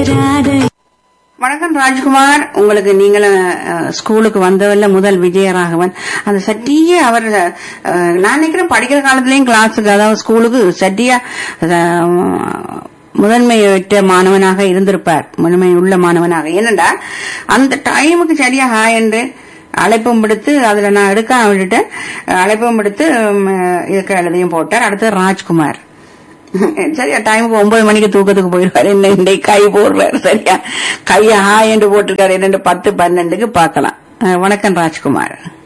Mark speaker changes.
Speaker 1: ராதை
Speaker 2: வணக்கம் ராஜ்குமார் உங்களுக்கு நீங்களும் அஹ், ஸ்கூலுக்கு வந்தவல்ல முதல் விஜயராகவன் அந்த சட்டியே அவர் அஹ், நான் நினைக்கிறேன் படிக்கிற காலத்துலயும் கிளாஸுக்கு அதாவது ஸ்கூலுக்கு சட்டியா அஹ், முதன்மை பெற்ற மாணவனாக இருந்திருப்பார் முதன்மை உள்ள மாணவனாக என்னடா அந்த டைமுக்கு சரியா ஹாய் என்று அழைப்பும் விடுத்து அதுல நான் எடுக்க விட்டுட்டேன் அழைப்பும் விடுத்து உம், இதுக்கு எழுதியும் போட்டார் அடுத்து ராஜ்குமார் சரியா டைமுக்கு ஒன்பது மணிக்கு தூக்கத்துக்கு போயிருவாரு என்ன இன்னைக்கு கை போடுறாரு சரியா கைய ஹா என்று போட்டிருக்காரு இரண்டு பத்து பன்னெண்டுக்கு பார்க்கலாம் அஹ் வணக்கம் ராஜ்குமார்